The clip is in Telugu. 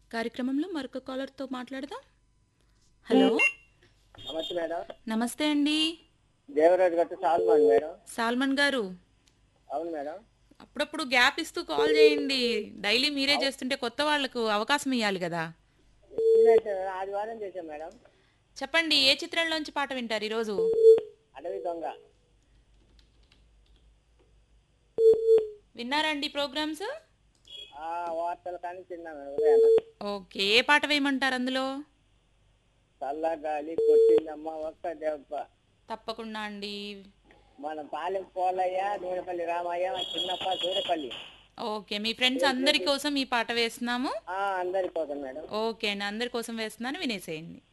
కార్యక్రమంలో మరొక కాలర్తో మాట్లాడదాం హలో నమస్తే మేడం నమస్తే అండి దేవరాజు గట్టు సాల్మాన్ మేడం సాల్మన్ గారు అవును మేడం అప్పుడప్పుడు గ్యాప్ ఇస్తూ కాల్ చేయండి డైలీ మీరే చేస్తుంటే కొత్త వాళ్ళకు అవకాశం ఇవ్వాలి కదా ఇదైతే ఆదివారం చేశాం మేడం చెప్పండి ఏ చిత్రంలోంచి పాట వింటారు ఈరోజు అడవి దొంగ విన్నారండి ప్రోగ్రామ్స్ ఆ వార్తలు కానీ తిన్నా మేడం ఉదయాన ఓకే ఏ పాట వేయమంటారు అందులో చల్ల గాలి కొట్టిందమ్మ ఒక్క దెబ్బ తప్పకుండా అండి మన పాలెం పోలయ్య నూనెపల్లి రామయ్య చిన్నప్ప సూర్యపల్లి ఓకే మీ ఫ్రెండ్స్ అందరి కోసం ఈ పాట వేస్తున్నాము ఆ అందరి కోసం మేడం ఓకే అండి అందరి కోసం వేస్తున్నాను వినేసేయండి